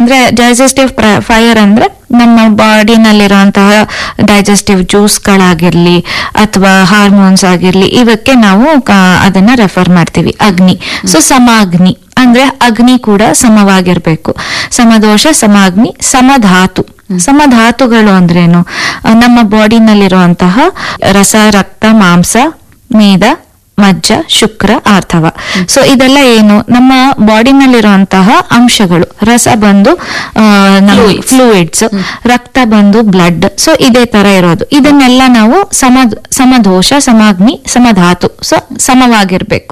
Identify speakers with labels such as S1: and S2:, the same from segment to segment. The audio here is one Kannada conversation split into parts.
S1: ಅಂದ್ರೆ ಡೈಜೆಸ್ಟಿವ್ ಫೈರ್ ಅಂದ್ರೆ ನಮ್ಮ ಬಾಡಿನಲ್ಲಿರುವಂತಹ ಡೈಜೆಸ್ಟಿವ್ ಜ್ಯೂಸ್ಗಳಾಗಿರ್ಲಿ ಅಥವಾ ಹಾರ್ಮೋನ್ಸ್ ಆಗಿರ್ಲಿ ಇವಕ್ಕೆ ನಾವು ಕ- ಅದನ್ನ ರೆಫರ್ ಮಾಡ್ತೀವಿ ಅಗ್ನಿ ಸೊ ಸಮಾಗ್ನಿ ಅಂದ್ರೆ ಅಗ್ನಿ ಕೂಡ ಸಮವಾಗಿರ್ಬೇಕು ಸಮದೋಷ ಸಮಾಗ್ನಿ ಸಮಧಾತು ಸಮಧಾತುಗಳು ಅಂದ್ರೇನು ಆ, ನಮ್ಮ ಬಾಡಿನಲ್ಲಿರುವಂತಹ ರಸ ರಕ್ತ ಮಾಂಸ ಮೇದ ಮಜ್ಜ ಶುಕ್ರ ಆರ್ಥವ ಸೊ ಇದೆಲ್ಲ ಏನು ನಮ್ಮ ಬಾಡಿನಲ್ಲಿರುವಂತಹ ಅಂಶಗಳು ರಸ ಬಂದು
S2: Fluids.
S1: ಫ್ಲೂಯಿಡ್ಸ್ ರಕ್ತ ಬಂದು ಬ್ಲಡ್ ಸೊ ಇದೇ ತರ ಇರೋದು ಇದನ್ನೆಲ್ಲ ನಾವು ಸಮ ಸಮದೋಷ ಸಮಾಗ್ನಿ ಸಮಧಾತು ಸೊ ಸಮವಾಗಿರ್ಬೇಕು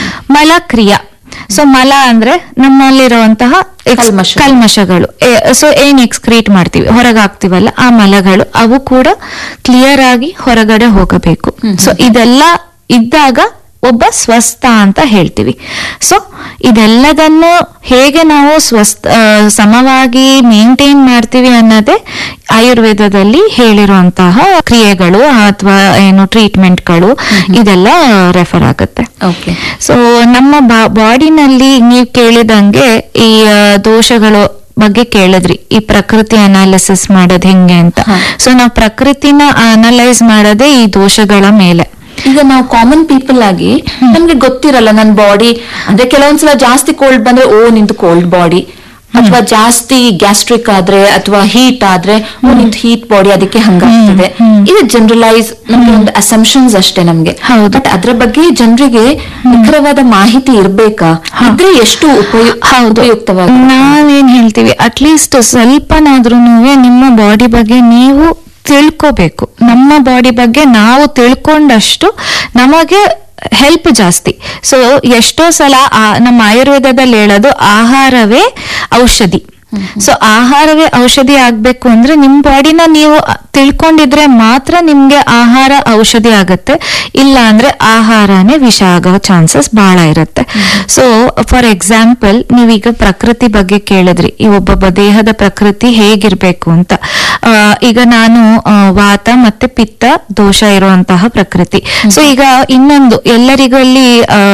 S1: ಮಲಕ್ರಿಯಾ ಸೊ ಮಲ ಅಂದ್ರೆ ನಮ್ಮಲ್ಲಿರುವಂತಹ ex-
S2: ಕಲ್ಮಶ.
S1: ಕಲ್ಮಶಗಳು ಸೊ ಏನ್ ಎಕ್ಸ್ಕ್ರೀಟ್ ಮಾಡ್ತೀವಿ ಹೊರಗೆ ಹಾಕ್ತಿವಲ್ಲ ಆ ಮಲಗಳು ಅವು ಕೂಡ ಕ್ಲಿಯರ್ ಆಗಿ ಹೊರಗಡೆ ಹೋಗಬೇಕು ಸೊ ಇದೆಲ್ಲ ಇದ್ದಾಗ ಒಬ್ಬ ಸ್ವಸ್ಥ ಅಂತ ಹೇಳ್ತೀವಿ ಸೊ ಇದೆಲ್ಲದನ್ನು ಹೇಗೆ ನಾವು ಸ್ವಸ್ಥ ಆ, ಸಮವಾಗಿ ಮೇಂಟೈನ್ ಮಾಡ್ತೀವಿ ಅನ್ನೋದೇ ಆಯುರ್ವೇದದಲ್ಲಿ ಹೇಳಿರುವಂತಹ ಕ್ರಿಯೆಗಳು ಅಥವಾ ಏನು ಟ್ರೀಟ್ಮೆಂಟ್ಗಳು ಇದೆಲ್ಲ ರೆಫರ್ ಆಗುತ್ತೆ
S2: ಓಕೆ
S1: ಸೊ ನಮ್ಮ ಬಾಡಿನಲ್ಲಿ ನೀವು ಕೇಳಿದಂಗೆ ಈ ಆ, ದೋಷಗಳು ಬಗ್ಗೆ ಕೇಳಿದ್ರಿ ಈ ಪ್ರಕೃತಿ ಅನಾಲಿಸಿಸ್ ಮಾಡೋದು ಹೆಂಗೆ ಅಂತ
S2: ಹಾ.
S1: ಸೊ ನಾವು ಪ್ರಕೃತಿನ ಅನಲೈಸ್ ಮಾಡೋದೇ ಈ ದೋಷಗಳ ಮೇಲೆ
S2: ಈಗ ನಾವು ಕಾಮನ್ ಪೀಪಲ್ ಆಗಿ ನಮ್ಗೆ ಗೊತ್ತಿರಲ್ಲ ನನ್ನ ಬಾಡಿ ಅಂದ್ರೆ ಕೆಲವೊಂದ್ಸಲ ಜಾಸ್ತಿ ಕೋಲ್ಡ್ ಬಂದ್ರೆ ಓ ನಿಂದು ಕೋಲ್ಡ್ ಬಾಡಿ ಅಥವಾ ಜಾಸ್ತಿ ಗ್ಯಾಸ್ಟ್ರಿಕ್ ಆದ್ರೆ ಅಥವಾ ಹೀಟ್ ಆದ್ರೆ ಓ ನಿಂದು ಹೀಟ್ ಬಾಡಿ ಅದಕ್ಕೆ ಹಂಗಾಗ್ತದೆ ಇದು ಜನರಲೈಸ್ ನಮ್ಗೆ ಒಂದು ಅಸಂಪ್ಷನ್ಸ್ ಅಷ್ಟೇ ನಮ್ಗೆ
S1: ಹೌದು.
S2: ಬಟ್ ಅದ್ರ ಬಗ್ಗೆ ಜನರಿಗೆ ನಿಖರವಾದ ಮಾಹಿತಿ ಇರ್ಬೇಕಾ ಇದ್ರೆ ಎಷ್ಟು ಉಪಯು-
S1: ಹೌದು
S2: ಉಪಯುಕ್ತವಾಗ
S1: ನಾವೇನ್ ಹೇಳ್ತೀವಿ ಅಟ್ಲೀಸ್ಟ್ ಸ್ವಲ್ಪನಾದ್ರೂ ನಿಮ್ಮ ಬಾಡಿ ಬಗ್ಗೆ ನೀವು ತಿಳ್ಕೋಬೇಕು ನಮ್ಮ ಬಾಡಿ ಬಗ್ಗೆ ನಾವು ತಿಳ್ಕೊಂಡಷ್ಟು ನಮಗೆ ಹೆಲ್ಪ್ ಜಾಸ್ತಿ ಸೊ ಎಷ್ಟೋ ಸಲ ಆ- ನಮ್ಮ ಆಯುರ್ವೇದದಲ್ಲಿ ಹೇಳೋದು ಆಹಾರವೇ ಔಷಧಿ ಸೊ ಆಹಾರವೇ ಔಷಧಿ ಆಗ್ಬೇಕು ಅಂದ್ರೆ ನಿಮ್ ಬಾಡಿನ ನೀವು ತಿಳ್ಕೊಂಡಿದ್ರೆ ಮಾತ್ರ ನಿಮ್ಗೆ ಆಹಾರ ಔಷಧಿ ಆಗತ್ತೆ ಇಲ್ಲ ಅಂದ್ರೆ ಆಹಾರನೇ ವಿಷ ಆಗೋ ಚಾನ್ಸಸ್ ಬಹಳ ಇರುತ್ತೆ ಸೊ ಫಾರ್ ಎಕ್ಸಾಂಪಲ್ ನೀವೀಗ ಪ್ರಕೃತಿ ಬಗ್ಗೆ ಕೇಳಿದ್ರಿ ಈ ಒಬ್ಬೊಬ್ಬ ದೇಹದ ಪ್ರಕೃತಿ ಹೇಗಿರ್ಬೇಕು ಅಂತ ಆ, ಈಗ ನಾನು ಆ, ವಾತ ಮತ್ತೆ ಪಿತ್ತ ದೋಷ ಇರುವಂತಹ ಪ್ರಕೃತಿ ಸೊ ಈಗ ಇನ್ನೊಂದು ಎಲ್ಲರಿಗೂ ಅಲ್ಲಿ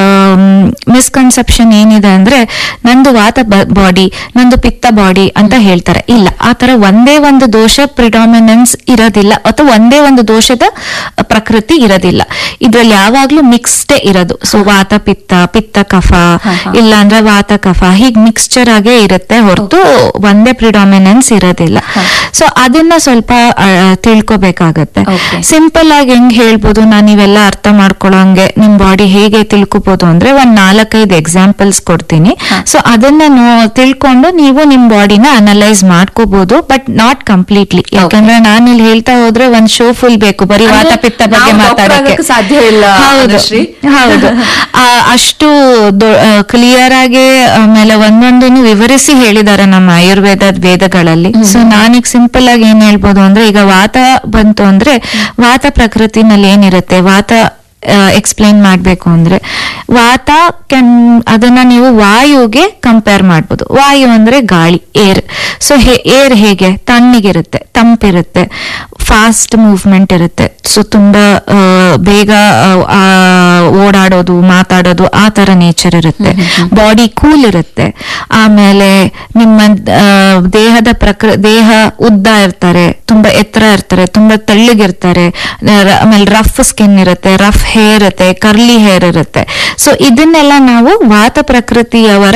S1: ಮಿಸ್ಕನ್ಸೆಪ್ಷನ್ ಏನಿದೆ ಅಂದ್ರೆ ನಂದು ವಾತ ಬಾಡಿ ನಂದು ಪಿತ್ತ ಬಾಡಿ ಅಂತ ಹೇಳ್ತಾರೆ ಇಲ್ಲ ಆ ತರ ಒಂದೇ ಒಂದು ದೋಷ ಪ್ರಿಡಾಮಿನೆನ್ಸ್ ಇರೋದಿಲ್ಲ ಅಥವಾ ಒಂದೇ ಒಂದು ದೋಷದ ಪ್ರಕೃತಿ ಇರೋದಿಲ್ಲ ಇದ್ರಲ್ಲಿ ಯಾವಾಗ್ಲೂ ಮಿಕ್ಸ್ಡೇ ಇರೋದು ಸೊ ವಾತ ಪಿತ್ತ ಪಿತ್ತ ಕಫ
S2: ಹಾ, ಹಾ.
S1: ಇಲ್ಲ ಅಂದ್ರೆ ವಾತ ಕಫ ಹೀಗ್ ಮಿಕ್ಸ್ಚರ್ ಆಗೇ ಇರುತ್ತೆ ಹೊರತು ಒಂದೇ ಪ್ರಿಡಾಮಿನೆನ್ಸ್ ಇರೋದಿಲ್ಲ ಸೊ ಅದನ್ನ ಸ್ವಲ್ಪ ಆ, ತಿಳ್ಕೊಬೇಕಾಗತ್ತೆ
S2: Okay.
S1: ಸಿಂಪಲ್ ಆಗಿ ಹೆಂಗ್ ಹೇಳ್ಬೋದು ನಾನು ಇವೆಲ್ಲ ಅರ್ಥ ಮಾಡ್ಕೊಳ್ಳೋಂಗೆ ನಿಮ್ ಬಾಡಿ ಹೇಗೆ ತಿಳ್ಕೊಬೋದು ಅಂದ್ರೆ ಒಂದ್ ನಾಲ್ಕೈದು ಎಕ್ಸಾಂಪಲ್ಸ್ ಕೊಡ್ತೀನಿ
S2: ಹಾ.
S1: ಸೊ ಅದನ್ನ ನೋ- ತಿಳ್ಕೊಂಡು ನೀವು ನಿಮ್ ಬಾಡಿನ ಅನಲೈಸ್ ಮಾಡ್ಕೋಬಹುದು ಬಟ್ ನಾಟ್ ಕಂಪ್ಲೀಟ್ಲಿ ಯಾಕಂದ್ರೆ ನಾನು ಇಲ್ಲಿ ಹೇಳ್ತಾ ಹೋದ್ರೆ ಒಂದ್ ಶೋ ಫುಲ್ ಬೇಕು ಬರೀ
S2: ಅಂದ್ರೆ
S1: ವಾತ ಪಿತ್ತ ಬಗ್ಗೆ
S2: ನಾವು doctor
S1: ಮಾತಾಡಕ್ಕೆ
S2: ಆಗಕ್ಕೆ ಸಾಧ್ಯ ಇಲ್ಲ,
S1: ಹೌದು
S2: ಅನುಶ್ರೀ.
S1: ಹೌದು ಆ, ಅಷ್ಟು ಕ್ಲಿಯರ್ ಆಗಿ ಆಮೇಲೆ ಒಂದೊಂದನ್ನು ವಿವರಿಸಿ ಹೇಳಿದ್ದಾರೆ ನಮ್ಮ ಆಯುರ್ವೇದದ ವೇದಗಳಲ್ಲಿ ಸೊ ನಾನೀಗ ಸಿಂಪಲ್ ಆಗಿ ಏನ್ ಹೇಳ್ಬೋದು ಅಂದ್ರೆ ಈಗ ವಾತ ಬಂತು ಅಂದ್ರೆ ವಾತ ಪ್ರಕೃತಿನಲ್ಲಿ ಏನಿರುತ್ತೆ ವಾತ ಎಕ್ಸ್ಪ್ಲೈನ್ ಮಾಡ್ಬೇಕು ಅಂದ್ರೆ ವಾತ ಕೆನ್ ಅದನ್ನ ನೀವು ವಾಯುಗೆ ಕಂಪೇರ್ ಮಾಡ್ಬೋದು ವಾಯು ಅಂದ್ರೆ ಗಾಳಿ ಏರ್ ಸೊ ಏರ್ ಹೇಗೆ ತಣ್ಣಗಿರುತ್ತೆ ತಂಪಿರುತ್ತೆ ಫಾಸ್ಟ್ ಮೂವ್ಮೆಂಟ್ ಇರುತ್ತೆ ಸೊ ತುಂಬಾ ಆ, ಬೇಗ ಆ, ಆ, ಓಡಾಡೋದು ಮಾತಾಡೋದು ಆ ತರ ನೇಚರ್ ಇರುತ್ತೆ ಬಾಡಿ ಕೂಲ್ ಇರುತ್ತೆ ಆಮೇಲೆ ನಿಮ್ಮ ಆ, ದೇಹದ ಪ್ರಕೃ ದೇಹ ಉದ್ದ ಇರ್ತಾರೆ ತುಂಬಾ ಎತ್ತರ ಇರ್ತಾರೆ ತುಂಬಾ ತೆಳ್ಳಗಿರ್ತಾರೆ ರ- ಆಮೇಲೆ ರಫ್ ಸ್ಕಿನ್ ಇರುತ್ತೆ ರಫ್ ಹೇರ್ ಇರುತ್ತೆ ಕರ್ಲಿ ಹೇರ್ ಇರುತ್ತೆ ಸೊ ಇದನ್ನೆಲ್ಲ ನಾವು ವಾತ ಪ್ರಕೃತಿಯವರ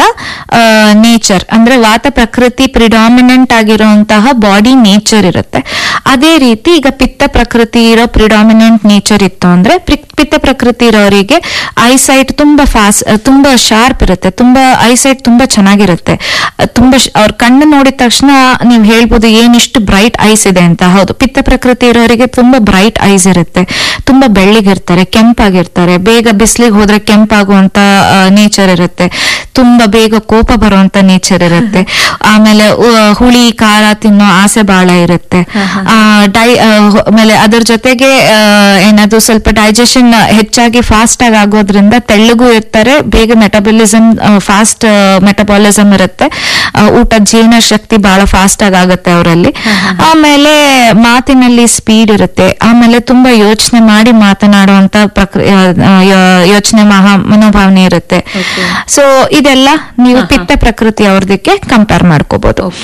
S1: ನೇಚರ್ ಅಂದ್ರೆ ವಾತ ಪ್ರಕೃತಿ ಪ್ರಿಡಾಮಿನೆಂಟ್ ಆಗಿರುವಂತಹ ಬಾಡಿ ನೇಚರ್ ಇರುತ್ತೆ ಅದೇ ರೀತಿ ಈಗ ಪಿತ್ತ ಪ್ರಕೃತಿ ಇರೋ ಪ್ರಿಡಾಮಿನೆಂಟ್ ನೇಚರ್ ಇತ್ತು ಅಂದ್ರೆ ಪ್ರಿ- ಪಿತ್ತ ಪ್ರಕೃತಿ ಇರೋರಿಗೆ ಐಸೈಟ್ ತುಂಬಾ ಫಾಸ್ಟ್ ತುಂಬಾ ಶಾರ್ಪ್ ಇರುತ್ತೆ ತುಂಬಾ ಐಸೈಟ್ ತುಂಬಾ ಚೆನ್ನಾಗಿರುತ್ತೆ ಅಹ್, ತುಂಬಾ ಶ್- ಅವ್ರ ಕಣ್ಣು ನೋಡಿದ ತಕ್ಷಣ ನೀವು ಹೇಳ್ಬೋದು ಏನಿಷ್ಟು ಬ್ರೈಟ್ ಐಸ್ ಇದೆ ಅಂತ ಹೌದು ಪಿತ್ತ ಪ್ರಕೃತಿ ಇರೋರಿಗೆ ತುಂಬಾ ಬ್ರೈಟ್ ಐಸ್ ಇರುತ್ತೆ ತುಂಬಾ ಬೆಳ್ಳಿಗಿರ್ತಾರೆ ಕೆಂಪಾಗಿರ್ತಾರೆ ಬೇಗ ಬಿಸಿಲಿಗೆ ಹೋದ್ರೆ ಕೆಂಪಾಗುವಂತ ನೇಚರ್ ಇರುತ್ತೆ ತುಂಬಾ ಬೇಗ ಕೋಪ ಬರುವಂತ ನೇಚರ್ ಇರುತ್ತೆ ಆಮೇಲೆ ಉ- ಹುಳಿ ಖಾರ ತಿನ್ನೋ ಆಸೆ ಬಹಳ ಇರುತ್ತೆ ಆ, ಡೈ ಆ, ಹೊ- ಆಮೇಲೆ ಅದ್ರ ಜೊತೆಗೆ ಆ, ಏನದು ಸ್ವಲ್ಪ ಡೈಜೆಷನ್ ಹೆಚ್ಚಾಗಿ ಫಾಸ್ಟ್ ಆಗಿ ಆಗೋದ್ರಿಂದ ತೆಳ್ಳಗೂ ಇರ್ತಾರೆ ಬೇಗ ಮೆಟಬಲಿಸಮ್ ಫಾಸ್ಟ್ ಮೆಟಬಾಲಿಸಮ್ ಇರುತ್ತೆ ಆ, ಊಟದ ಜೀರ್ಣ ಶಕ್ತಿ ಬಹಳ ಫಾಸ್ಟ್ ಆಗಿ ಆಗುತ್ತೆ ಅವರಲ್ಲಿ ಆಮೇಲೆ ಮಾತಿನಲ್ಲಿ ಸ್ಪೀಡ್ ಇರುತ್ತೆ ಆಮೇಲೆ ತುಂಬಾ ಯೋಚನೆ ಮಾಡಿ ಮಾತನಾಡುವಂತ ಪ್ರಕ್ರಿಯೆ ಯೋಚನೆ ಮಹಾ ಮನೋಭಾವನೆ ಇರುತ್ತೆ
S2: Okay.
S1: ಸೊ ಇದೆಲ್ಲ ನೀವು
S2: ಹಾ, ಹಾ.
S1: ಪಿತ್ತ ಪ್ರಕೃತಿ ಅವ್ರದಕ್ಕೆ ಕಂಪೇರ್ ಮಾಡ್ಕೋಬಹುದು
S2: Okay.